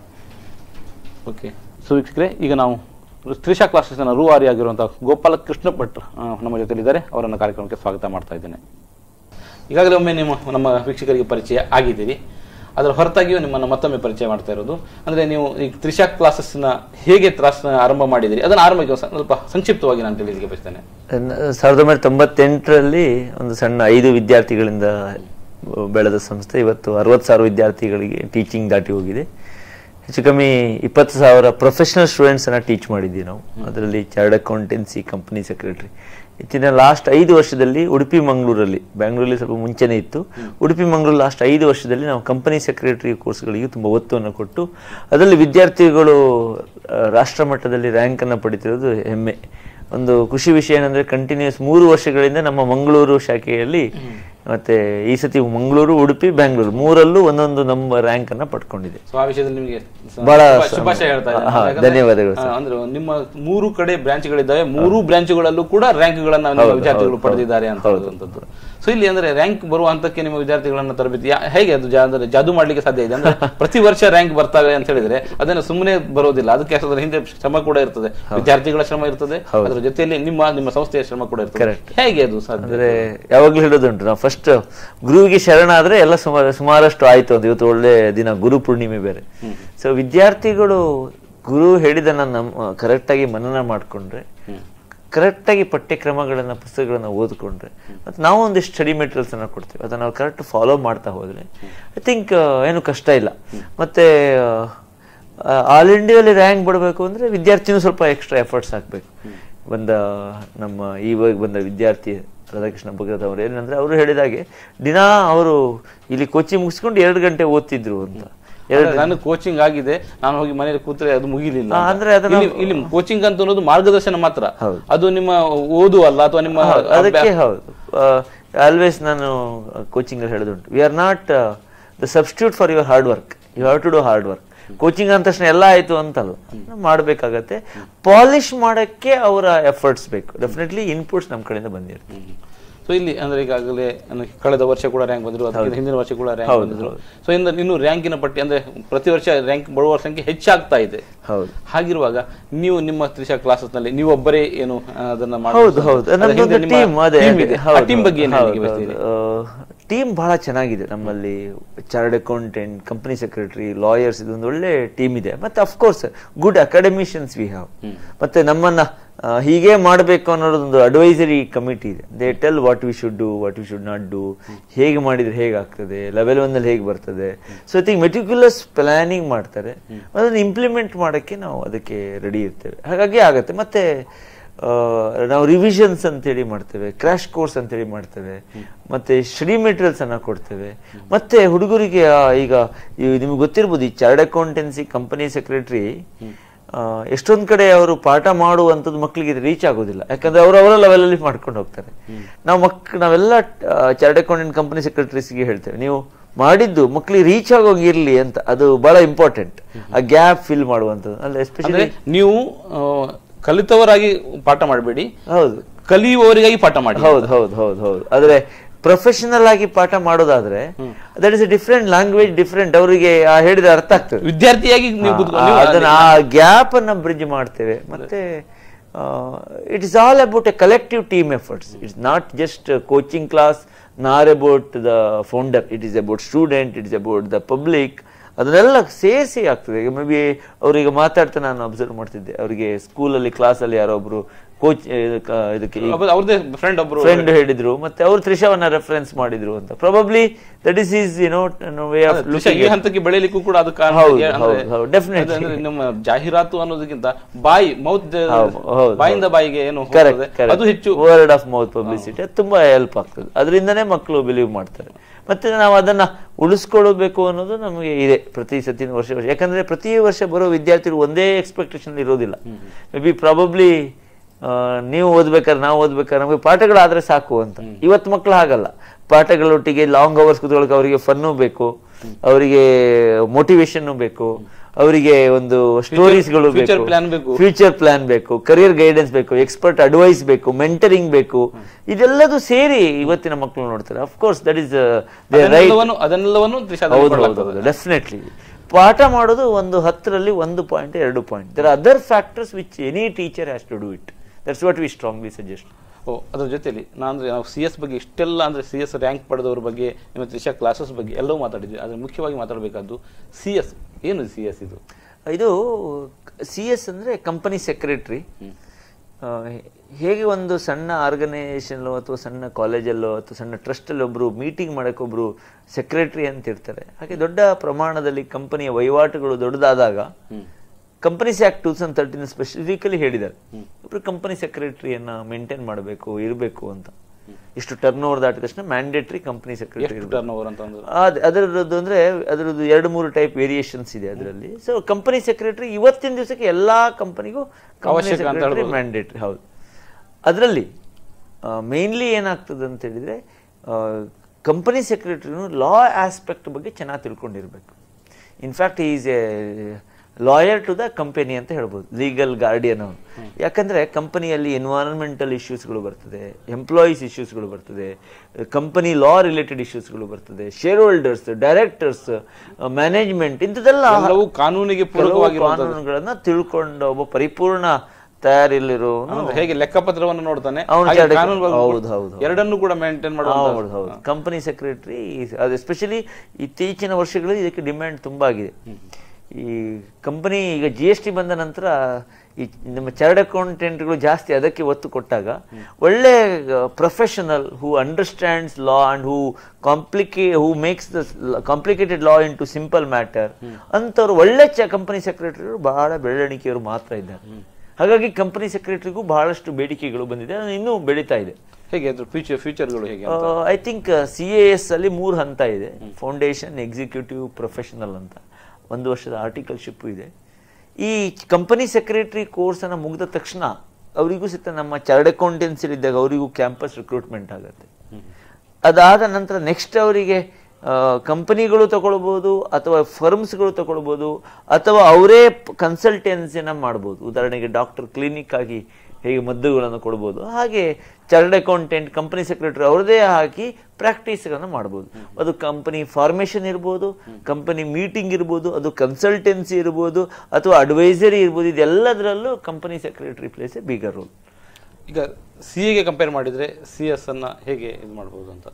ಓಕೆ ಸೊ ವೀಕ್ಷಕರೇ ಈಗ ನಾವು ತ್ರಿಷಾ ಕ್ಲಾಸಸ್ನ ರೂವಾರಿ ಆಗಿರುವಂತಹ ಗೋಪಾಲ ಕೃಷ್ಣ ಭಟ್ ಆ, ನಮ್ಮ ಜೊತೆಲಿದ್ದಾರೆ ಅವರನ್ನು ಕಾರ್ಯಕ್ರಮಕ್ಕೆ ಸ್ವಾಗತ ಮಾಡ್ತಾ ಇದ್ದೇನೆ ಈಗಾಗಲೇ ಒಮ್ಮೆ ನಿಮ್ಮ ನಮ್ಮ ವೀಕ್ಷಕರಿಗೆ ಪರಿಚಯ ಆಗಿದ್ದೀರಿ ಅದರ ಹೊರತಾಗಿಯೂ ನಿಮ್ಮನ್ನು ಮತ್ತೊಮ್ಮೆ ಪರಿಚಯ ಮಾಡ್ತಾ ಇರೋದು ಅಂದರೆ ನೀವು ಈ ತ್ರಿಷಾ ಕ್ಲಾಸಸ್ನ ಹೇಗೆ ಕ್ಲಾಸ್ ಆರಂಭ ಮಾಡಿದಿರಿ ಅದನ್ನು ಆರಂಭಕ್ಕೆ ಸ್ವಲ್ಪ ಸಂಕ್ಷಿಪ್ತವಾಗಿ ನಾನು ತಿಳಿಲಿಕ್ಕೆ ಬಯಸ್ತೇನೆ ನ- ಸಾವಿರದ ಒಂಬೈನೂರ ತೊಂಬತ್ತೆಂಟರಲ್ಲಿ ಒಂದು ಸಣ್ಣ ಐದು ವಿದ್ಯಾರ್ಥಿಗಳಿಂದ ಬೆಳೆದ ಸಂಸ್ಥೆ ಇವತ್ತು ಅರವತ್ತು ಸಾವಿರ ವಿದ್ಯಾರ್ಥಿಗಳಿಗೆ ಟೀಚಿಂಗ್ ದಾಟಿ ಹೋಗಿದೆ ಹೆಚ್ಚು ಕಮ್ಮಿ ಇಪ್ಪತ್ತು ಸಾವಿರ ಪ್ರೊಫೆಷನಲ್ ಸ್ಟೂಡೆಂಟ್ಸನ್ನು ಟೀಚ್ ಮಾಡಿದ್ದೀವಿ ನಾವು ಅದರಲ್ಲಿ ಚಾರ್ಡ್ ಅಕೌಂಟೆನ್ಸಿ ಕಂಪನಿ ಸೆಕ್ರೆಟರಿ ಹೆಚ್ಚಿನ ಲಾಸ್ಟ್ ಐದು ವರ್ಷದಲ್ಲಿ ಉಡುಪಿ ಮಂಗಳೂರಲ್ಲಿ ಬ್ಯಾಂಗ್ಳೂರಲ್ಲಿ ಸ್ವಲ್ಪ ಮುಂಚೆನೇ ಇತ್ತು ಉಡುಪಿ ಮಂಗಳೂರು ಲಾಸ್ಟ್ ಐದು ವರ್ಷದಲ್ಲಿ ನಾವು ಕಂಪನಿ ಸೆಕ್ರೆಟರಿ ಕೋರ್ಸ್ಗಳಿಗೆ ತುಂಬ ಒತ್ತನ್ನು ಕೊಟ್ಟು ಅದರಲ್ಲಿ ವಿದ್ಯಾರ್ಥಿಗಳು ಆ, ರಾಷ್ಟ್ರ ಮಟ್ಟದಲ್ಲಿ ರ್ಯಾಂಕನ್ನು ಪಡಿತಿರೋದು ಹೆಮ್ಮೆ ಒಂದು ಖುಷಿ ವಿಷಯ ಏನಂದ್ರೆ ಕಂಟಿನ್ಯೂಸ್ ಮೂರು ವರ್ಷಗಳಿಂದ ನಮ್ಮ ಮಂಗಳೂರು ಶಾಖೆಯಲ್ಲಿ ಮತ್ತೆ ಈ ಸತಿ ಮಂಗಳೂರು ಉಡುಪಿ ಬ್ಯಾಂಗ್ಳೂರು ಮೂರಲ್ಲೂ ಒಂದೊಂದು ನಮ್ಮ ರ್ಯಾಂಕ್ ಅನ್ನ ಪಡ್ಕೊಂಡಿದೆ ಸೊ ಆ ವಿಷಯದಲ್ಲಿ ನಿಮಗೆ ಸ- ಬಹಳ ಶುಭ- ಸ- ಶುಭಾಶಯ ಹೇಳ್ತಾ ಇದ್ದೇನೆ. ಹಾ, ಯಾಕಂದ್ರೆ, ಧನ್ಯವಾದಗಳು ಆ, ಅಂದ್ರೆ ನಿಮ್ಮ ಮೂರು ಕಡೆ ಬ್ರಾಂಚ್ಗಳಿದ್ದಾವೆ ಮೂರು ಬ್ರಾಂಚ್ಗಳಲ್ಲೂ ಕೂಡ ರ್ಯಾಂಕ್ಗಳನ್ನ ನಿಮ್ಮ ವಿದ್ಯಾರ್ಥಿಗಳು ಪಡೆದಿದ್ದಾರೆ ಅಂತ ಹೇಳುವಂಥದ್ದು ಸೊ ಇಲ್ಲಿ ಅಂದ್ರೆ ರ್ಯಾಂಕ್ ಬರುವ ಹಂತಕ್ಕೆ ನಿಮ್ಮ ವಿದ್ಯಾರ್ಥಿಗಳನ್ನ ತರಬೇತಿ ಯಾ- ಹೇಗೆ ಅದು ಜಾ- ಅಂದ್ರೆ ಜಾದು ಮಾಡ್ಲಿಕ್ಕೆ ಸಾಧ್ಯ ಇದೆ ಅಂದ್ರೆ ಪ್ರತಿ ವರ್ಷ ರ್ಯಾಂಕ್ ಬರ್ತವೆ ಅಂತ ಹೇಳಿದ್ರೆ ಅದನ್ನು ಸುಮ್ಮನೆ ಬರೋದಿಲ್ಲ ಅದಕ್ಕೆ ಅದರ ಹಿಂದೆ ಶ್ರಮ ಕೂಡ ಇರ್ತದೆ ವಿದ್ಯಾರ್ಥಿಗಳ ಶ್ರಮ ಇರ್ತದೆ ಅದರ ಜೊತೆಯಲ್ಲಿ ನಿಮ್ಮ ನಿಮ್ಮ ಸಂಸ್ಥೆಯ ಶ್ರಮ ಕೂಡ ಇರ್ತದೆ ಹೇಗೆ ಅದು ಸಾಧ್ಯ ಅಂದ್ರೆ ಯಾವಾಗ್ಲೂ ಹೇಳೋದುಂಟು ನಾವು ಫಸ್ಟ್ ಗುರುವಿಗೆ ಶರಣಾದ್ರೆ ಎಲ್ಲ ಸುಮಾರು ಸುಮಾರಷ್ಟು ಆಯ್ತು ಅಂತ ಇವತ್ತು ಒಳ್ಳೆ ದಿನ ಗುರು ಪೂರ್ಣಿಮೆ ಬೇರೆ ಸೊ ವಿದ್ಯಾರ್ಥಿಗಳು ಗುರು ಹೇಳಿದನ್ನ ನಮ್ಮ ಕರೆಕ್ಟಾಗಿ ಮನನ ಮಾಡ್ಕೊಂಡ್ರೆ ಕರೆಕ್ಟಾಗಿ ಪಠ್ಯಕ್ರಮಗಳನ್ನ ಪುಸ್ತಕಗಳನ್ನ ಓದ್ಕೊಂಡ್ರೆ ಮತ್ತೆ ನಾವು ಒಂದಿಷ್ಟು ಸ್ಟಡಿ ಮೆಟೀರಿಯಲ್ಸ್ ಅನ್ನ ಕೊಡ್ತೀವಿ ಅದನ್ನ ನಾವು ಕರೆಕ್ಟ್ ಫಾಲೋ ಮಾಡ್ತಾ ಹೋದ್ರೆ ಐ ಥಿಂಕ್ ಏನು ಕಷ್ಟ ಇಲ್ಲ ಮತ್ತೆ ಆಲ್ ಇಂಡಿಯಾದಲ್ಲಿ ರ್ಯಾಂಕ್ ಬರಬೇಕು ಅಂದ್ರೆ ವಿದ್ಯಾರ್ಥಿನೂ ಸ್ವಲ್ಪ ಎಕ್ಸ್ಟ್ರಾ ಎಫರ್ಟ್ಸ್ ಹಾಕ್ಬೇಕು ಬಂದ ನಮ್ಮ ಇವಾಗ ಬಂದ ವಿದ್ಯಾರ್ಥಿ ರಾಧಾಕೃಷ್ಣ ಭಗತ್ ಅವರು ಏನಂದ್ರೆ ಅವರು ಹೇಳಿದಾಗೆ ದಿನಾ ಅವರು ಇಲ್ಲಿ ಕೋಚಿಂಗ್ ಮುಗಿಸ್ಕೊಂಡು ಎರಡು ಗಂಟೆ ಓದ್ತಿದ್ರು ಅಂತ ಅಂದ್ರೆ ನಾನು ಕೋಚಿಂಗ್ ಆಗಿದೆ ನಾನು ಹೋಗಿ ಮನೇಲಿ ಕೂತ್ರೆ ಅದು ಮುಗಿಲಿಲ್ಲ ಹಾ, ಅಂತ. ಅಂದ್ರೆ ಅದನ್ನ- ಇಲ್ಲಿ- ಇಲ್ಲಿ ಕೋಚಿಂಗ್ ಅಂತ ಅನ್ನೋದು ಮಾರ್ಗದರ್ಶನ ಮಾತ್ರ ಹೌದು. ಅದು ನಿಮ್ಮ ಓದು ಅಲ್ಲ ಅಥವಾ ನಿಮ್ಮ ಹೌದು, ಅದಕ್ಕೆ ಹೌದು ಆಲ್ವೇಸ್ ನಾನು ಕೋಚಿಂಗ್ ಹೇಳೋದುಂಟು we are not the substitute for your hard work you have to do hard work coaching ಅಂದ ತಕ್ಷಣ ಎಲ್ಲ ಆಯ್ತು ಅಂತಲ್ಲ ಮಾಡಬೇಕಾಗತ್ತೆ ಪಾಲಿಶ್ ಮಾಡಕ್ಕೆ ಅವರ ಎಫರ್ಟ್ಸ್ ಬೇಕು ಡೆಫಿನೆಟ್ಲಿ ಇನ್ಪುಟ್ಸ್ ನಮ್ಮ ಕಡೆಯಿಂದ ಬಂದಿರುತ್ತೆ ಸೊ ಇಲ್ಲಿ ಅಂದ್ರೆ ಈಗಾಗಲೇ ಅಂದ್ರೆ ಕಳೆದ ವರ್ಷ ಕೂಡ ರ್ಯಾಂಕ್ ಬಂದ್ರು ಅದಕ್ಕಿಂತ ಹಿಂದಿನ ವರ್ಷ ಕೂಡ ರ್ಯಾಂಕ್ ಬಂದಿದ್ರು ಸೊ ಇಂದ ಇನ್ನು ರ್ಯಾಂಕಿನ ಪಟ್ಟಿ ಅಂದ್ರೆ ಪ್ರತಿ ವರ್ಷ ರ್ಯಾಂಕ್ ಬರುವ ಸಂಖ್ಯೆ ಹೆಚ್ಚಾಗ್ತಾ ಇದೆ ಹೌದು ಹಾಗಿರುವಾಗ ನೀವು ನಿಮ್ಮ ತ್ರಿಷಾ ಕ್ಲಾಸಸ್ ನಲ್ಲಿ ನೀವು ಒಬ್ಬರೇ ಏನು ಆ, ಅದನ್ನ ಹೌದು ಹೌದು ನಮ್ದೊಂದು ಟೀಮ್ ಅದೇ ಟೀಮ್ ಬಗ್ಗೆ ಏನು ಹೇಳಿಕೆ ಬಯಸ್ತೀರಿ ಟೀಮ್ ಬಹಳ ಚೆನ್ನಾಗಿದೆ ನಮ್ಮಲ್ಲಿ chartered accountant company secretary lawyers ಇದೊಂದು ಒಳ್ಳೆ ಟೀಮ್ ಇದೆ ಮತ್ತೆ of course good academicians we have ಮತ್ತೆ ನಮ್ಮನ್ನ ಆ, ಹೀಗೆ ಮಾಡಬೇಕು ಅನ್ನೋದೊಂದು ಅಡ್ವೈಸರಿ ಕಮಿಟಿ ಇದೆ they tell what we should do what we should not do ಹೇಗೆ ಮಾಡಿದ್ರೆ ಹೇಗೆ ಆಗ್ತದೆ ಲೆವೆಲ್ ಒನ್ನಲ್ಲಿ ಹೇಗೆ ಬರ್ತದೆ so I think meticulous planning ಮಾಡ್ತಾರೆ ಅದನ್ನು ಇಂಪ್ಲಿಮೆಂಟ್ ಮಾಡೋಕ್ಕೆ ನಾವು ಅದಕ್ಕೆ ರೆಡಿ ಇರ್ತೇವೆ ಹಾಗಾಗಿ ಆಗತ್ತೆ ಮತ್ತೆ ಆ, ನಾವು ರಿವಿಷನ್ಸ್ ಅಂತೇಳಿ ಮಾಡ್ತೇವೆ ಕ್ರಾಶ್ ಕೋರ್ಸ್ ಅಂತೇಳಿ ಮಾಡ್ತೇವೆ ಮತ್ತೆ ಸ್ಟಡಿ ಮೆಟೀರಿಯಲ್ಸ್ ಅನ್ನ ಕೊಡ್ತೇವೆ ಮತ್ತೆ ಹುಡುಗರಿಗೆ ಆ, ಈಗ ಈ ನಿಮ್ಗೆ ಗೊತ್ತಿರ್ಬೋದು ಈ ಚಾರ್ಡ್ ಅಕೌಂಟೆನ್ಸಿ ಕಂಪನಿ ಸೆಕ್ರೆಟರಿ ಎಷ್ಟೊಂದ್ ಕಡೆ ಅವರು ಪಾಠ ಮಾಡುವಂಥದ್ದು ಮಕ್ಕಳಿಗೆ ರೀಚ್ ಆಗೋದಿಲ್ಲ ಯಾಕಂದ್ರೆ ಅವರು ಅವರ ಲೆವೆಲ್ ಅಲ್ಲಿ ಮಾಡ್ಕೊಂಡು ಹೋಗ್ತಾರೆ ನಾವು ಮಕ್ ನಾವೆಲ್ಲ ಚಾರ್ಡ್ ಅಕೌಂಟೆಂಟ್ ಕಂಪನಿ ಸೆಕ್ರೆಟರೀಸ್ಗೆ ಹೇಳ್ತೇವೆ ನೀವು ಮಾಡಿದ್ದು ಮಕ್ಕಳಿಗೆ ರೀಚ್ ಆಗೋಂಗ್ ಇರ್ಲಿ ಅಂತ ಅದು ಬಹಳ ಇಂಪಾರ್ಟೆಂಟ್ ಆ ಗ್ಯಾಪ್ ಫಿಲ್ ಮಾಡುವಂಥದ್ದು ಅಲ್ಲ ಅಂದ್ರೆ ಎಸ್ಪೆಷಲಿ ನೀವು ಆ, ಕಲಿತವರಾಗಿ ಪಾಠ ಮಾಡಬೇಡಿ ಹೌದು ಕಲಿಯುವವರಿಗಾಗಿ ಪಾಠ ಮಾಡಿ ಹೌದು ಹೌದು ಹೌದು ಹೌದು ಆದ್ರೆ ಪ್ರೊಫೆಷನಲ್ ಆಗಿ ಪಾಠ ಮಾಡೋದಾದ್ರೆ that is a different language different ಅವರಿಗೆ ಹೇಳಿದ ಅರ್ಥ ಆಗ್ತದೆ ವಿದ್ಯಾರ್ಥಿಯಾಗಿ ನೀವು ಕೂತ್ಕೊಂಡು- ಆ, ನೀವು ಅದನ್ನ ಆ ಗ್ಯಾಪ್ ಅನ್ನ ಬ್ರಿಡ್ಜ್ ಮಾಡ್ತೇವೆ ಮತ್ತೆ it is all about a collective team efforts it's not just coaching class nor about the founder it is about student it is about the public ಅದನ್ನೆಲ್ಲ ಸೇರಿಸಿ ಆಗ್ತದೆ ಈಗ ಮೇ ಬಿ ಅವ್ರಿಗೆ ಮಾತಾಡ್ತಾ ನಾನು ಅಬ್ಸರ್ವ್ ಮಾಡ್ತಿದ್ದೆ ಅವರಿಗೆ ಸ್ಕೂಲಲ್ಲಿ ಕ್ಲಾಸಲ್ಲಿ ಯಾರೋ ಒಬ್ರು ಕೋಚ್ ಇದಕ್ಕೆ ಈ ಒಬ್ಬ- ಅವ್ರದ್ದೇ ಫ್ರೆಂಡ್ ಒಬ್ರು ಫ್ರೆಂಡ್ ಹೇಳಿದ್ರು ಮತ್ತೆ ಅವರು ತ್ರಿಷಾವನ್ನ ರೆಫರೆನ್ಸ್ ಮಾಡಿದ್ರು ಅಂತ probably that is is you know way of Trisha ಈ ಹಂತಕ್ಕೆ ಬೆಳೆಯಲಿಕ್ಕೂ ಕೂಡ ಅದು ಕಾರಣ ಹೌದು, ಇದೆ. ಅಂದ್ರೆ- ಹೌದು, ಹೌದು, definitely. ಅದಂದ್ರೆ ನಮ್ಮ ಜಾಹೀರಾತು ಅನ್ನೋದಕ್ಕಿಂತ ಬಾಯಿ ಮೌತ್ ಹೌದು, ಹೌದು. ಬಾಯಿಂದ ಬಾಯಿಗೆ ಏನು ಕರೆಕ್ಟ್ ಹೋಗ್ತದೆ, ಅದು ಹೆಚ್ಚು ವರ್ಡ್ ಆಫ್ ಮೌತ್ ಪಬ್ಲಿಸಿಟಿ ಅದು ತುಂಬಾ ಹೆಲ್ಪ್ ಆಗ್ತದೆ ಅದರಿಂದನೇ ಮಕ್ಕಳು ಬಿಲೀವ್ ಮಾಡ್ತಾರೆ ಮತ್ತೆ ನಾವು ಅದನ್ನ ಉಳಿಸ್ಕೊಳ್ಬೇಕು ಅನ್ನೋದು ನಮಗೆ ಇದೆ ಪ್ರತಿ ಸತಿ ವರ್ಷ ವರ್ಷ ಯಾಕಂದ್ರೆ ಪ್ರತಿ ವರ್ಷ ಬರೋ ವಿದ್ಯಾರ್ಥಿಗಳು ಒಂದೇ ಎಕ್ಸ್ಪೆಕ್ಟೇಷನ್ ಇರೋದಿಲ್ಲ ಮೇ ಬಿ ಪ್ರಾಬಬ್ಲಿ ನೀವು ಓದ್ಬೇಕಾದ್ರೆ ನಾವು ಓದ್ಬೇಕಾದ್ರೆ ನಮಗೆ ಪಾಠಗಳಾದ್ರೆ ಸಾಕು ಅಂತ ಇವತ್ತು ಮಕ್ಕಳು ಹಾಗಲ್ಲ ಪಾಠಗಳೊಟ್ಟಿಗೆ ಲಾಂಗ್ ಅವರ್ಸ್ ಕೂತ್ಕೊಳ್ಳೋಕೆ ಅವರಿಗೆ ಫನ್ನು ಬೇಕು ಅವರಿಗೆ ಮೋಟಿವೇಶನ್ ಬೇಕು ಅವರಿಗೆ ಒಂದು ಸ್ಟೋರೀಸ್ಗಳು future ಬೇಕು plan ಬೇಕು. ಫ್ಯೂಚರ್ ಪ್ಲಾನ್ ಬೇಕು ಕರಿಯರ್ ಗೈಡೆನ್ಸ್ ಬೇಕು ಎಕ್ಸ್ಪರ್ಟ್ ಅಡ್ವೈಸ್ ಬೇಕು ಮೆಂಟರಿಂಗ್ ಬೇಕು ಇದೆಲ್ಲದು ಸೇರಿ ಇವತ್ತಿನ ಮಕ್ಕಳು ನೋಡ್ತಾರೆ ಅಫ್ಕೋರ್ಸ್ ದಟ್ ಇಸ್ ರೈಟ್ ಅದನ್ನೆಲ್ಲವನ್ನು ಅದನ್ನೆಲ್ಲವನ್ನು ತ್ರಿಷಾದಲ್ಲಿ ಹೌದು ಹೌದು ಕೊಡಲಾಗ್ತದೆ. ಹೌದು ಡೆಫಿನೆಟ್ಲಿ ಪಾಠ ಮಾಡೋದು ಒಂದು ಹತ್ತರಲ್ಲಿ ಒಂದು ಪಾಯಿಂಟ್ ಎರಡು point there other factors which any teacher has to do it that's what we strongly suggest ಓ ಅದ್ರ ಜೊತೆಲಿ ನಾನು ಅಂದ್ರೆ ನಾವು ಸಿ ಎಸ್ ಬಗ್ಗೆ ಇಷ್ಟೆಲ್ಲ ಅಂದ್ರೆ ಸಿ ಎಸ್ ರ್ಯಾಂಕ್ ಪಡೆದವ್ರ ಬಗ್ಗೆ ನಿಮ್ಮ ತ್ರಿಷಾ ಕ್ಲಾಸಸ್ ಬಗ್ಗೆ ಎಲ್ಲವೂ ಮಾತಾಡಿದ್ವಿ ಆದ್ರೆ ಮುಖ್ಯವಾಗಿ ಮಾತಾಡಬೇಕಾದ್ದು ಸಿ ಎಸ್ ಏನು ಸಿ ಎಸ್ ಇದು ಇದು ಸಿ ಎಸ್ ಅಂದ್ರೆ ಕಂಪನಿ ಸೆಕ್ರೆಟರಿ ಹೇಗೆ ಒಂದು ಸಣ್ಣ ಆರ್ಗನೈಸೇಷನ್ ಅಥವಾ ಸಣ್ಣ ಕಾಲೇಜಲ್ಲೋ ಅಥವಾ ಸಣ್ಣ ಟ್ರಸ್ಟಲ್ಲಿ ಒಬ್ರು ಮೀಟಿಂಗ್ ಮಾಡಕ್ಕೆ ಒಬ್ರು ಸೆಕ್ರೆಟರಿ ಅಂತ ಇರ್ತಾರೆ ಹಾಗೆ ದೊಡ್ಡ ಪ್ರಮಾಣದಲ್ಲಿ ಕಂಪನಿಯ ವಹಿವಾಟುಗಳು ದೊಡ್ಡದಾದಾಗ companies act two thousand thirteen specifically ಹೇಳಿದ್ದಾರೆ ಒಬ್ರು ಕಂಪನಿ ಸೆಕ್ರೆಟರಿಯನ್ನ ಮೇಂಟೈನ್ ಮಾಡಬೇಕು ಇರಬೇಕು ಅಂತ ಇಷ್ಟು ಟರ್ನ್ ಓವರ್ ದಾಟಿದ ತಕ್ಷಣ ಮ್ಯಾಂಡೇಟರಿ ಕಂಪನಿ ಸೆಕ್ರೆಟರಿ ಎಷ್ಟು ಟರ್ನ್ ಓವರ್ ಅಂತ ಅಂದ್ರೆ ಅದ್- ಅದರದ್ದು ಅಂದ್ರೆ ಅದರದ್ದು ಎರಡು ಮೂರು ಟೈಪ್ ವೇರಿಯೇಷನ್ಸ್ ಇದೆ ಅದರಲ್ಲಿ ಸೊ ಕಂಪನಿ ಸೆಕ್ರೆಟರಿ ಇವತ್ತಿನ ದಿವಸಕ್ಕೆ ಎಲ್ಲಾ ಕಂಪನಿಗೂ ಅವಶ್ಯಕ ಅಂತ ಹೇಳ್ಬೋದು. ಮ್ಯಾಂಡೇಟರಿ ಹೌದು ಅದರಲ್ಲಿ ಮೇನ್ಲಿ ಏನಾಗ್ತದೆ ಅಂತ ಹೇಳಿದ್ರೆ ಕಂಪನಿ ಸೆಕ್ರೆಟರಿನು ಲಾ ಆಸ್ಪೆಕ್ಟ್ ಬಗ್ಗೆ ಚೆನ್ನಾಗಿ ತಿಳ್ಕೊಂಡಿರ್ಬೇಕು in fact is a lawyer to the company ಅಂತ ಹೇಳ್ಬೋದು ಲೀಗಲ್ ಗಾರ್ಡಿಯನ್ ಅವನು ಯಾಕಂದ್ರೆ ಕಂಪನಿಯಲ್ಲಿ ಎನ್ವೈರನ್ಮೆಂಟಲ್ ಇಶ್ಯೂಸ್ಗಳು ಬರ್ತದೆ ಎಂಪ್ಲಾಯೀಸ್ ಇಶ್ಯೂಸ್ಗಳು ಬರ್ತದೆ ಕಂಪನಿ ಲಾ ರಿಲೇಟೆಡ್ ಇಶ್ಯೂಸ್ಗಳು ಬರ್ತದೆ ಶೇರ್ ಹೋಲ್ಡರ್ಸ್ ಡೈರೆಕ್ಟರ್ಸ್ ಮ್ಯಾನೇಜ್ಮೆಂಟ್ ಇಂಥದ್ದೆಲ್ಲ ಎಲ್ಲವೂ ಕಾನೂನಿಗೆ ಕೆಲವು ಪೂರಕವಾಗಿರುವಂತದ್ದು ಕಾನೂನುಗಳನ್ನ ತಿಳ್ಕೊಂಡ ಒಬ್ಬ ಪರಿಪೂರ್ಣ ತಯಾರಿಲ್ಲಿರೋ ಅಂದ್ರೆ ಹೇಗೆ ಲೆಕ್ಕಪತ್ರವನ್ನು ನೋಡ್ತಾನೆ ಅವ್ನು ಹಾಗೆ ಚಾರ್ಟೆಡ್- ಕಾನೂನು ಬಗ್ಗೆ ಹೌದು, ಹೌದು, ಹೌದು. ಎರಡನ್ನೂ ಕೂಡ ಮೇಂಟೈನ್ ಹೌದು ಮಾಡುವಂತ ಹೌದು ಕಂಪನಿ ಸೆಕ್ರೆಟರಿ ಅದು ಎಸ್ಪೆಷಲಿ ಇತ್ತೀಚಿನ ವರ್ಷಗಳಲ್ಲಿ ಇದಕ್ಕೆ ಡಿಮ್ಯಾಂಡ್ ತುಂಬಾ ಆಗಿದೆ ಈ ಕಂಪನಿ ಈಗ ಜಿ ಎಸ್ ಟಿ ಬಂದ ನಂತರ ಈ ನಮ್ಮ ಚಾರ್ಡ್ ಅಕೌಂಟೆಂಟ್ಗಳು ಜಾಸ್ತಿ ಅದಕ್ಕೆ ಒತ್ತು ಕೊಟ್ಟಾಗ ಒಳ್ಳೆ professional who understands law and who complicate who makes the complicated law into simple matter ಅಂಥವ್ರು ಒಳ್ಳೆ ಚ ಕಂಪನಿ ಸೆಕ್ರೆಟರಿಗಳು ಬಹಳ ಬೆಳವಣಿಗೆಯವರು ಮಾತ್ರ ಇದ್ದಾರೆ ಹಾಗಾಗಿ ಕಂಪನಿ ಸೆಕ್ರೆಟರಿಗೂ ಬಹಳಷ್ಟು ಬೇಡಿಕೆಗಳು ಬಂದಿದೆ ಅದು ಇನ್ನೂ ಬೆಳೀತಾ ಇದೆ ಹೇಗೆ ಅದ್ರ ಫ್ಯೂಚರ್ ಫ್ಯೂಚರ್ಗಳು ಹೇಗೆ I think C A S ಅಲ್ಲಿ ಮೂರು ಹಂತ ಇದೆ ಫೌಂಡೇಶನ್ ಎಕ್ಸಿಕ್ಯೂಟಿವ್ ಪ್ರೊಫೆಷನಲ್ ಅಂತ ಒಂದು ವರ್ಷದ ಆರ್ಟಿಕಲ್ಶಿಪ್ ಇದೆ ಈ ಕಂಪನಿ ಸೆಕ್ರೆಟರಿ ಕೋರ್ಸ್ ಅನ್ನ ಮುಗಿದ ತಕ್ಷಣ ಅವರಿಗೂ ಸಹಿತ ನಮ್ಮ ಚಾರ್ಡ್ ಅಕೌಂಟೆನ್ಸಿ ಇದ್ದಾಗ ಅವರಿಗೂ ಕ್ಯಾಂಪಸ್ ರಿಕ್ರೂಟ್ಮೆಂಟ್ ಆಗುತ್ತೆ ಅದಾದ ನಂತರ ನೆಕ್ಸ್ಟ್ ಅವರಿಗೆ ಕಂಪನಿಗಳು ತಗೊಳ್ಬೋದು ಅಥವಾ ಫರ್ಮ್ಸ್ಗಳು ತಗೊಳ್ಬೋದು ಅಥವಾ ಅವರೇ ಕನ್ಸಲ್ಟೆನ್ಸಿನ ಮಾಡ್ಬೋದು ಉದಾಹರಣೆಗೆ ಡಾಕ್ಟರ್ ಕ್ಲಿನಿಕ್ ಆಗಿ ಹೇಗೆ ಮದ್ದುಗಳನ್ನು ಕೊಡ್ಬೋದು ಹಾಗೆ ಚಾರ್ಟರ್ಡ್ ಅಕೌಂಟೆಂಟ್ ಕಂಪನಿ ಸೆಕ್ರೆಟರಿ ಅವ್ರದೇ ಹಾಕಿ ಪ್ರಾಕ್ಟೀಸ್ಗಳನ್ನು ಮಾಡ್ಬೋದು ಅದು ಕಂಪನಿ ಫಾರ್ಮೇಷನ್ ಇರ್ಬೋದು ಕಂಪನಿ ಮೀಟಿಂಗ್ ಇರ್ಬೋದು ಅದು ಕನ್ಸಲ್ಟೆನ್ಸಿ ಇರ್ಬೋದು ಅಥವಾ ಅಡ್ವೈಸರಿ ಇರ್ಬೋದು ಇದೆಲ್ಲದರಲ್ಲೂ company secretary plays a bigger role ಈಗ ಸಿ ಎಗೆ ಕಂಪೇರ್ ಮಾಡಿದ್ರೆ ಸಿ ಎಸ್ ಅನ್ನ ಹೇಗೆ ಇದು ಮಾಡ್ಬೋದು ಅಂತ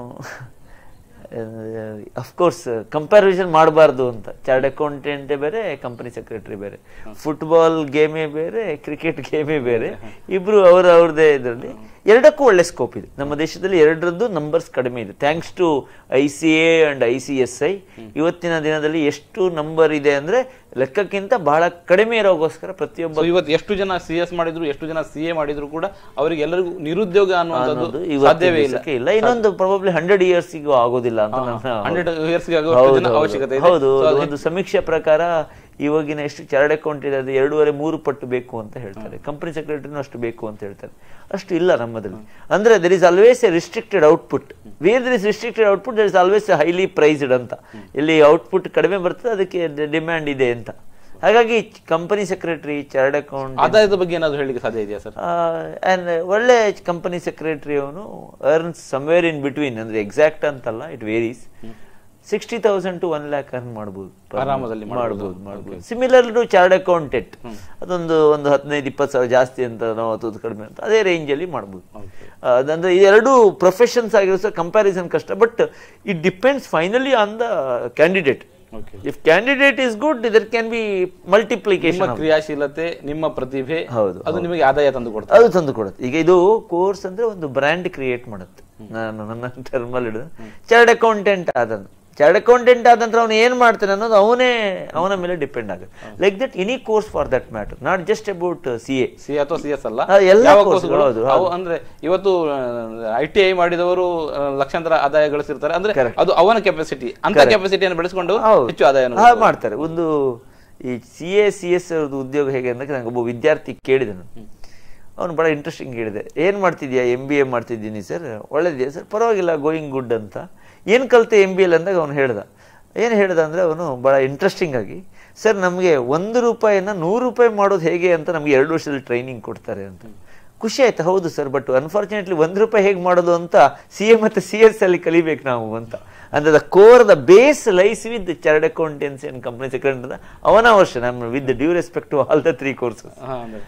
ಅಫ್ಕೋರ್ಸ್ ಕಂಪ್ಯಾರಿಸನ್ ಮಾಡಬಾರ್ದು ಅಂತ ಚಾರ್ಡ್ ಅಕೌಂಟೆಂಟೇ ಬೇರೆ ಕಂಪನಿ ಸೆಕ್ರೆಟರಿ ಬೇರೆ ಫುಟ್ಬಾಲ್ ಗೇಮೇ ಬೇರೆ ಕ್ರಿಕೆಟ್ ಗೇಮೇ ಬೇರೆ ಇಬ್ರು ಅವರ ಅವ್ರದ್ದೇ ಇದರಲ್ಲಿ ಎರಡಕ್ಕೂ ಒಳ್ಳೆ ಸ್ಕೋಪ್ ಇದೆ ನಮ್ಮ ದೇಶದಲ್ಲಿ ಎರಡರದ್ದು ನಂಬರ್ಸ್ ಕಡಿಮೆ ಇದೆ thanks to I C A and I C S I ಇವತ್ತಿನ ದಿನದಲ್ಲಿ ಎಷ್ಟು ನಂಬರ್ ಇದೆ ಅಂದ್ರೆ ಲೆಕ್ಕಕ್ಕಿಂತ ಬಹಳ ಕಡಿಮೆ ಇರೋಗೋಸ್ಕರ ಪ್ರತಿಯೊಬ್ಬ ಸೊ ಇವತ್ತು ಎಷ್ಟು ಜನ ಸಿ ಎಸ್ ಮಾಡಿದ್ರು ಎಷ್ಟು ಜನ ಸಿ ಎ ಮಾಡಿದ್ರು ಕೂಡ ಅವರಿಗೆ ಎಲ್ಲರಿಗೂ ನಿರುದ್ಯೋಗ ಅನ್ನೋದು ಅನ್ನುವಂಥದ್ದು ಇವತ್ತಿನ ಸಾಧ್ಯವೇ ಇಲ್ಲ ದಿವಸಕ್ಕೆ ಇಲ್ಲ ಇನ್ನೊಂದು ಪ್ರಾಬಬ್ಲಿ ಹಂಡ್ರೆಡ್ ಇಯರ್ಸ್ಗೂ ಆಗೋದಿಲ್ಲ ಅಂತ ನನ್ನ ಹಂಡ್ರೆಡ್ ಇಯರ್ಸ್ ಹೌದು, ಜನ ಹೌದು. ಅವಶ್ಯಕತೆ ಇದೆ ಹೌದು So ಅದು ಒಂದು ಸಮೀಕ್ಷೆ ಪ್ರಕಾರ ಇವಾಗಿನ ಎಷ್ಟು ಚಾರ್ಡ್ ಅಕೌಂಟ್ ಇದೆ ಅದು ಎರಡೂವರೆ ಮೂರು ಪಟ್ಟು ಬೇಕು ಅಂತ ಹೇಳ್ತಾರೆ ಕಂಪನಿ ಸೆಕ್ರೆಟರಿನೂ ಅಷ್ಟು ಬೇಕು ಅಂತ ಹೇಳ್ತಾರೆ ಅಷ್ಟು ಇಲ್ಲ ನಮ್ಮದಲ್ಲಿ ಅಂದ್ರೆ there is always a restricted output where there is restricted output there is always highly priced ಅಂತ ಇಲ್ಲಿ ಔಟ್ಪುಟ್ ಕಡಿಮೆ ಬರ್ತದೆ ಅದಕ್ಕೆ ಡಿಮ್ಯಾಂಡ್ ಇದೆ ಅಂತ ಹಾಗಾಗಿ ಕಂಪನಿ ಸೆಕ್ರೆಟರಿ ಚಾರ್ಡ್ ಅಕೌಂಟ್ ಆದಾಯದ ಬಗ್ಗೆ ಏನಾದ್ರು ಹೇಳಲಿಕ್ಕೆ ಸಾಧ್ಯ ಇದೆಯಾ ಸರ್ ಆ್ಯಂಡ್ ಒಳ್ಳೆ ಕಂಪನಿ ಸೆಕ್ರೆಟರಿ ಅವನು ಅರ್ನ್ಸ್ ಸಮ್ವೇರ್ ಇನ್ ಬಿಟ್ವೀನ್ ಅಂದ್ರೆ ಎಕ್ಸಾಕ್ಟ್ ಅಂತಲ್ಲ it varies sixty thousand to one lakh earn ಮಾಡ್ಬೋದು per ಆರಾಮದಲ್ಲಿ month. ಮಾಡ್ಬೋದು. ಮಾಡ್ಬೋದು ಮಾಡ್ಬೋದು ಸಿಮಿಲರ್ ಟು ಚಾರ್ಡ್ ಅಕೌಂಟೆಂಟ್ ಅದೊಂದು ಒಂದು ಹದಿನೈದು ಇಪ್ಪತ್ತು ಸಾವಿರ ಜಾಸ್ತಿ ಅಂತ ನಾವು ಅದು ಕಡಿಮೆ ಅಂತ ಅದೇ ರೇಂಜಲ್ಲಿ ಮಾಡ್ಬೋದು ಆ, ಅದಂದ್ರೆ ಈ ಎರಡು ಪ್ರೊಫೆಷನ್ಸ್ ಆಗಿರೋ ಸಹ ಕಂಪ್ಯಾರಿಸನ್ ಕಷ್ಟ but it depends finally on the candidate okay if candidate is good there can be ನಿಮ್ಮ ಮಲ್ಟಿಪ್ಲಿಕೇಶನ್ ಕ್ರಿಯಾಶೀಲತೆ ನಿಮ್ಮ ಪ್ರತಿಭೆ ಹೌದು, ಅದು ನಿಮಗೆ ಆದಾಯ ತಂದು ಕೊಡ್ತದೆ ಅದು ತಂದು ಕೊಡುತ್ತೆ ಈಗ ಇದು ಕೋರ್ಸ್ ಅಂದ್ರೆ ಒಂದು ಬ್ರ್ಯಾಂಡ್ ಕ್ರಿಯೇಟ್ ಮಾಡುತ್ತೆ ನಾನು ನನ್ನ ಟರ್ಮಲ್ಲಿ ಹಿಡಿದು ಚಾರ್ಡ್ ಅಕೌಂಟೆಂಟ್ ಆದನು ಚಾರ್ಡ್ ಅಕೌಂಟೆಂಟ್ ಆದ ನಂತರ ಅವನು ಏನ್ ಮಾಡ್ತಾನೆ ಅನ್ನೋದು ಅವನೇ ಅವನ ಮೇಲೆ ಡಿಪೆಂಡ್ ಆಗುತ್ತೆ like that any course for that matter not just about C A C ಅಥವಾ ಸಿ ಎಸ್ ಅಲ್ಲ ಆ, ಎಲ್ಲ ಯಾವ course ಕೋರ್ಸ್ಗಳು ಹೌದು, ಅವು ಅಂದ್ರೆ ಇವತ್ತು ಐ ಟಿ ಐ ಮಾಡಿದವರು ಆ, ಲಕ್ಷಾಂತರ ಆದಾಯ ಗಳಿಸಿರ್ತಾರೆ ಅಂದ್ರೆ ಅದು ಅವನ ಕೆಪಾಸಿಟಿ ಅಂತ ಕೆಪಾಸಿಟಿಯನ್ನು ಬೆಳೆಸ್ಕೊಂಡು ಹೌದು. ಹೆಚ್ಚು ಆದಾಯ ಹಾ, ಮಾಡ್ತಾರೆ ಒಂದು ಈ ಸಿ ಎ ಸಿ ಎಸ್ ಅವ್ರದ್ದು ಉದ್ಯೋಗ ಹೇಗೆ ಅಂದ್ರೆ ನಂಗೆ ಒಬ್ಬ ವಿದ್ಯಾರ್ಥಿ ಕೇಳಿದೆ ನಾನು ಅವನು ಬಹಳ ಇಂಟ್ರೆಸ್ಟಿಂಗ್ ಹೇಳಿದೆ ಏನ್ ಮಾಡ್ತಿದ್ಯಾ ಎಂ ಬಿ ಎ ಮಾಡ್ತಿದ್ದೀನಿ ಸರ್ ಒಳ್ಳೇದಿದೆಯಾ ಸರ್ ಪರವಾಗಿಲ್ಲ ಗೋಯಿಂಗ್ ಗುಡ್ ಅಂತ ಏನ್ ಕಲಿತೆ ಎಂ ಬಿ ಎಲ್ ಅಂದಾಗ ಅವನು ಹೇಳ್ದ ಏನು ಹೇಳ್ದ ಅಂದ್ರೆ ಅವನು ಬಹಳ ಇಂಟ್ರೆಸ್ಟಿಂಗ್ ಆಗಿ ಸರ್ ನಮಗೆ ಒಂದು ರೂಪಾಯಿನ ನೂರು ರೂಪಾಯಿ ಮಾಡೋದು ಹೇಗೆ ಅಂತ ನಮಗೆ ಎರಡು ವರ್ಷದಲ್ಲಿ ಟ್ರೈನಿಂಗ್ ಕೊಡ್ತಾರೆ ಅಂತ ಖುಷಿ ಆಯ್ತು ಹೌದು ಸರ್ ಬಟ್ ಅನ್ಫಾರ್ಚುನೇಟ್ಲಿ ಒಂದು ರೂಪಾಯಿ ಹೇಗೆ ಮಾಡೋದು ಅಂತ ಸಿ ಎ ಮತ್ತು ಸಿ ಎಸ್ ಅಲ್ಲಿ ಕಲಿಬೇಕು ನಾವು ಅಂತ ಅಂದ್ರೆ the core the base lies with chartered accountancy and company secretary ಅವನ ವರ್ಷ ನಮ್ಮ with due respect to all the three courses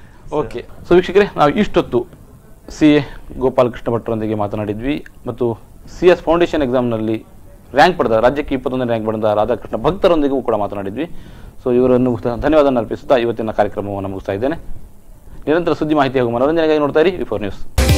okay so ವೀಕ್ಷಕರೇ ನಾವು ಇಷ್ಟೊತ್ತು ಸಿ ಎ ಗೋಪಾಲಕೃಷ್ಣ ಭಟ್ರೊಂದಿಗೆ ಮಾತನಾಡಿದ್ವಿ ಮತ್ತು ಸಿ ಎಸ್ ಫೌಂಡೇಶನ್ ಎಕ್ಸಾಮ್ನಲ್ಲಿ ರ್ಯಾಂಕ್ ಪಡೆದ ರಾಜ್ಯಕ್ಕೆ ಇಪ್ಪತ್ತೊಂದನೇ ರ್ಯಾಂಕ್ ಪಡೆದ ರಾಧಾಕೃಷ್ಣ ಭಕ್ತರೊಂದಿಗೂ ಕೂಡ ಮಾತನಾಡಿದ್ವಿ ಸೊ ಇವರನ್ನು ಧನ್ಯವಾದ ಅರ್ಪಿಸುತ್ತಾ ಇವತ್ತಿನ ಕಾರ್ಯಕ್ರಮವನ್ನು ಮುಗಿಸ್ತಾ ಇದ್ದೇನೆ ನಿರಂತರ ಸುದ್ದಿ ಮಾಹಿತಿ ಹಾಗೂ ಮನೋರಂಜನೆಗಾಗಿ ನೋಡ್ತಾ ಇರಿ ವಿಫೋರ್ ನ್ಯೂಸ್